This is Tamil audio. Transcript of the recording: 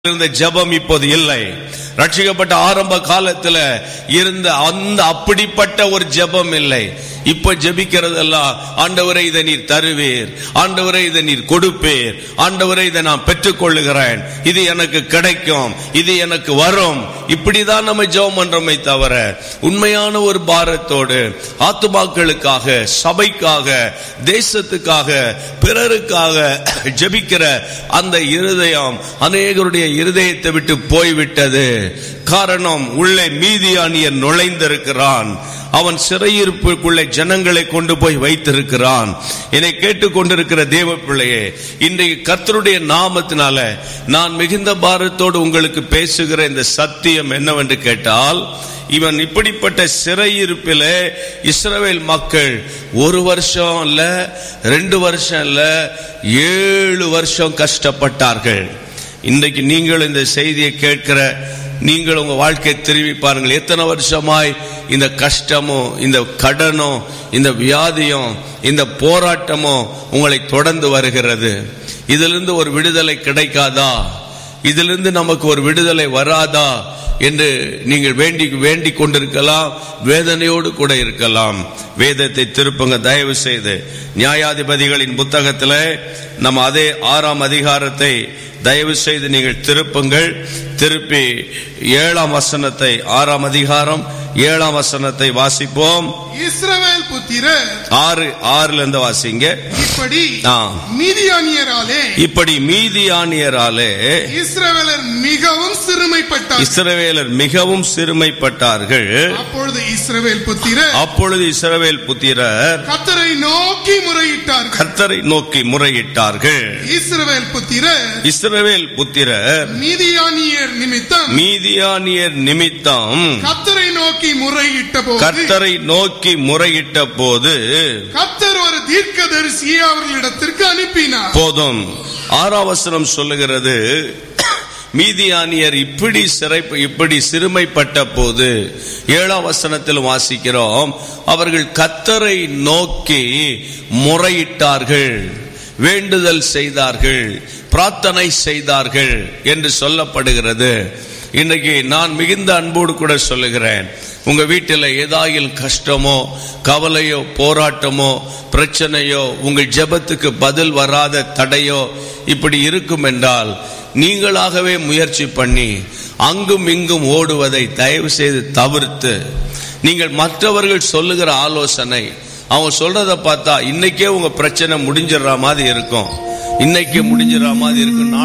இருந்த ஜெபம் இப்போது இல்லை ரட்சிக்கப்பட்ட ஆரம்ப காலத்துல இருந்த அந்த அப்படிப்பட்ட ஒரு ஜெபம் இல்லை இப்ப ஜெபிக்கிறதெல்லாம் ஆண்டவரை இதை நீர் தருவீர் ஆண்டவரை இதை நீர் கொடுப்பீர் ஆண்டவரை இதை நான் பெற்றுக்கொள்ளுகிறேன் இது எனக்கு கிடைக்கும் இது எனக்கு வரும் இப்படிதான் நம்ம ஜெபம் பண்றோமே தவிர உண்மையான ஒரு பாரத்தோடு ஆத்துமாக்களுக்காக சபைக்காக தேசத்துக்காக பிறருக்காக ஜெபிக்கிற அந்த இருதயம் அநேகருடைய இருதயத்தை விட்டு போய்விட்டது காரணம் உள்ளே மீதியானியர் நுழைந்திருக்கிறான் அவன் சிறையிருப்புக்குள்ளே ஜனங்களை கொண்டு போய் வைத்திருக்கிறான் என்னை கேட்டுக்கொண்டிருக்கிற தேவ பிள்ளையே இன்றைக்கு கர்த்தருடைய நாமத்தினால நான் மிகுந்த பாரத்தோடு உங்களுக்கு பேசுகிற இந்த சத்தியம் என்னவென்று கேட்டால் இவன் இப்படிப்பட்ட சிறையிருப்பிலே இஸ்ரவேல் மக்கள் ஒரு வருஷம் இல்ல ரெண்டு வருஷம் இல்ல ஏழு வருஷம் கஷ்டப்பட்டார்கள் இன்றைக்கு நீங்கள் இந்த செய்தியை கேட்கிற நீங்கள் உங்க வாழ்க்கையை திரும்பி பாருங்கள் எத்தனை வருஷமாய் இந்த கஷ்டமும் இந்த கடனும் இந்த வியாதியும் இந்த போராட்டமும் உங்களை தொடர்ந்து வருகிறது இதிலிருந்து ஒரு விடுதலை கிடைக்காதா இதிலிருந்து நமக்கு ஒரு விடுதலை வராதா என்று நீங்கள் வேண்டி வேண்டிக் கொண்டிருக்கலாம் வேதனையோடு கூட இருக்கலாம் வேதத்தை திருப்புங்க தயவு செய்து நியாயாதிபதிகளின் புத்தகத்தில் நம்ம அதே ஆறாம் அதிகாரத்தை தயவு செய்து நீங்கள் திருப்புங்கள் திருப்பி ஏழாம் வசனத்தை ஆறாம் அதிகாரம் ஏழாம் வசனத்தை வாசிப்போம் இஸ்ரவேல் புத்திரர் ஆறு ஆறுல இருந்து வாசிங்க இப்படி ஆ. மீதியானியராலே இப்படி மீதியானியராலே இஸ்ரவேலர் மிகவும் சிறுமைப்பட்டார் இஸ்ரவேலர் மிகவும் சிறுமைப்பட்டார்கள் அப்பொழுது இஸ்ரவேல் புத்திரர் அப்பொழுது இஸ்ரவேல் புத்திரர் கத்தரை நோக்கி முறையிட்டார்கள் கர்த்தரை நோக்கி முறையிட்டார்கள் இஸ்ரவேல் புத்திரர் இஸ்ரவேல் புத்திரர் மீதியானியர் நிமித்தம் மீதியானியர் நிமித்தம் கத்தரை நோக்கி முறையிட்ட போது கர்த்தரை நோக்கி முறையிட்ட போது கத்தர் ஒரு தீர்க்கதரிசியை அவர்களிடத்திற்கு அனுப்பினார் போதும் ஆறாவசனம் சொல்லுகிறது மீதியானியர் இப்படி சிறை இப்படி சிறுமைப்பட்ட போது ஏழாம் வசனத்தில் வாசிக்கிறோம் அவர்கள் கத்தரை நோக்கி முறையிட்டார்கள் வேண்டுதல் செய்தார்கள் பிரார்த்தனை செய்தார்கள் என்று சொல்லப்படுகிறது இன்றைக்கு நான் மிகுந்த அன்போடு கூட சொல்லுகிறேன் உங்க வீட்டில் ஏதாயில் கஷ்டமோ கவலையோ போராட்டமோ பிரச்சனையோ உங்கள் ஜெபத்துக்கு பதில் வராத தடையோ இப்படி இருக்கும் என்றால் நீங்களாகவே முயற்சி பண்ணி அங்கும் இங்கும் ஓடுவதை தயவு செய்து தவிர்த்து நீங்கள் மற்றவர்கள் சொல்லுகிற ஆலோசனை அவங்க சொல்றத பார்த்தா இன்னைக்கே உங்க பிரச்சனை முடிஞ்சிடுற மாதிரி இருக்கும் இன்னைக்கு முடிஞ்சிடுற மாதிரி இருக்கும்